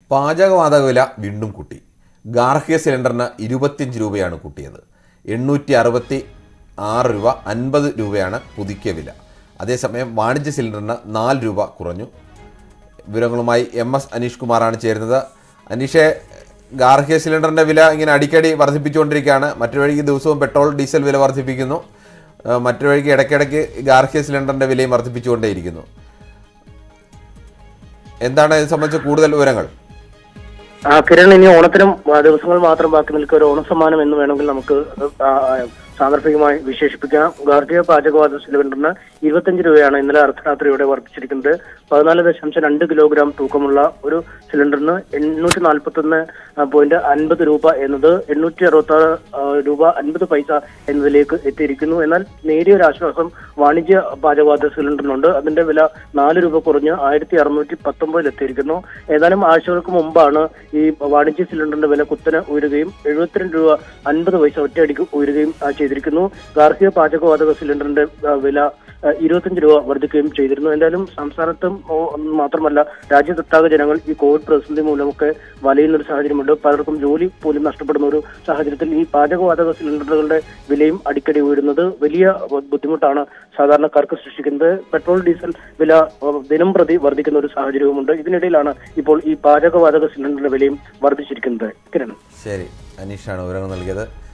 പാചകവാതക വില വീണ്ടും കൂട്ടി ഗാർഹിക സിലിണ്ടറിന് ഇരുപത്തിയഞ്ച് രൂപയാണ് കൂട്ടിയത് എണ്ണൂറ്റി അറുപത്തി ആറ് രൂപ അൻപത് രൂപയാണ് പുതുക്കിയ വില അതേസമയം വാണിജ്യ സിലിണ്ടറിന് നാല് രൂപ കുറഞ്ഞു വിവരങ്ങളുമായി എം എസ് അനീഷ് കുമാറാണ് ചേരുന്നത് അനീഷെ ഗാർഹിക സിലിണ്ടറിൻ്റെ വില ഇങ്ങനെ അടിക്കടി വർദ്ധിപ്പിച്ചുകൊണ്ടിരിക്കുകയാണ് മറ്റൊരു വഴിക്ക് ദിവസവും പെട്രോൾ ഡീസൽ വില വർദ്ധിപ്പിക്കുന്നു ഏഹ് മറ്റൊരു വഴിക്ക് ഇടയ്ക്കിടയ്ക്ക് ഗാർഹിക സിലിണ്ടറിൻ്റെ വിലയും വർദ്ധിപ്പിച്ചുകൊണ്ടേയിരിക്കുന്നു എന്താണ് ഇത് സംബന്ധിച്ച് കൂടുതൽ വിവരങ്ങൾ ആ കിരൺ ഇനി ഓണത്തിനും ആ, ദിവസങ്ങൾ മാത്രം ബാക്കി നിൽക്കുക ഒരു ഓണസമ്മാനം എന്ന് വേണമെങ്കിൽ നമുക്ക് അത് ആ, ആ, സാന്ദർഭികമായി വിശേഷിപ്പിക്കാം ഗാർഹിക പാചകവാത സിലിണ്ടറിന് ഇരുപത്തഞ്ച് രൂപയാണ് ഇന്നലെ അർദ്ധരാത്രിയോടെ വർദ്ധിച്ചിരിക്കുന്നത് പതിനാല് ദശാംശം രണ്ട് കിലോഗ്രാം തൂക്കമുള്ള ഒരു സിലിണ്ടറിന് എണ്ണൂറ്റി നാൽപ്പത്തി ഒന്ന് പോയിന്റ് അൻപത് രൂപ എന്നത് എണ്ണൂറ്റി അറുപത്തി ആറ് രൂപ അൻപത് പൈസ എന്നതിലേക്ക് എത്തിയിരിക്കുന്നു എന്നാൽ നേരിയ ഒരു ആശ്വാസം വാണിജ്യ പാചകവാത സിലിണ്ടറിനുണ്ട് അതിന്റെ വില നാല് രൂപ കുറഞ്ഞ് ആയിരത്തി അറുന്നൂറ്റി പത്തൊമ്പതിൽ എത്തിയിരിക്കുന്നു ഏതാനും ആഴ്ചകൾക്ക് മുമ്പാണ് ഈ വാണിജ്യ സിലിണ്ടറിന്റെ വില കുത്തനെ ഉയരുകയും എഴുപത്തിരണ്ട് രൂപ അൻപത് പൈസ ഒറ്റയടിക്ക് ഉയരുകയും ആ, ചെയ്തിരിക്കുന്നു ഗാർഹിക പാചകവാതക സിലിണ്ടറിന്റെ ആ, വില ആ, ഇരുപത്തഞ്ച് രൂപ വർദ്ധിക്കുകയും ചെയ്തിരുന്നു എന്തായാലും സംസ്ഥാനത്തും ഓ, മാത്രമല്ല രാജ്യത്തൊട്ടാകെ ജനങ്ങൾ ഈ കോവിഡ് പ്രതിസന്ധി മൂലമൊക്കെ വലയുന്ന ഒരു സാഹചര്യമുണ്ട് പലർക്കും ജോലി പോലും നഷ്ടപ്പെടുന്ന ഒരു സാഹചര്യത്തിൽ ഈ പാചകവാതക സിലിണ്ടറുകളുടെ വിലയും അടിക്കടി ഉയരുന്നത് വലിയ ബുദ്ധിമുട്ടാണ് സാധാരണക്കാർക്ക് സൃഷ്ടിക്കുന്നത് പെട്രോൾ ഡീസൽ വില ആ, ദിനം പ്രതി വർദ്ധിക്കുന്ന ഒരു സാഹചര്യവുമുണ്ട് ഇതിനിടയിലാണ് ഇപ്പോൾ ഈ പാചകവാതക സിലിണ്ടറിന്റെ വിലയും വർദ്ധിച്ചിരിക്കുന്നത് കിരൺ ശരി അനീഷാണ് വിവരങ്ങൾ നൽകിയത്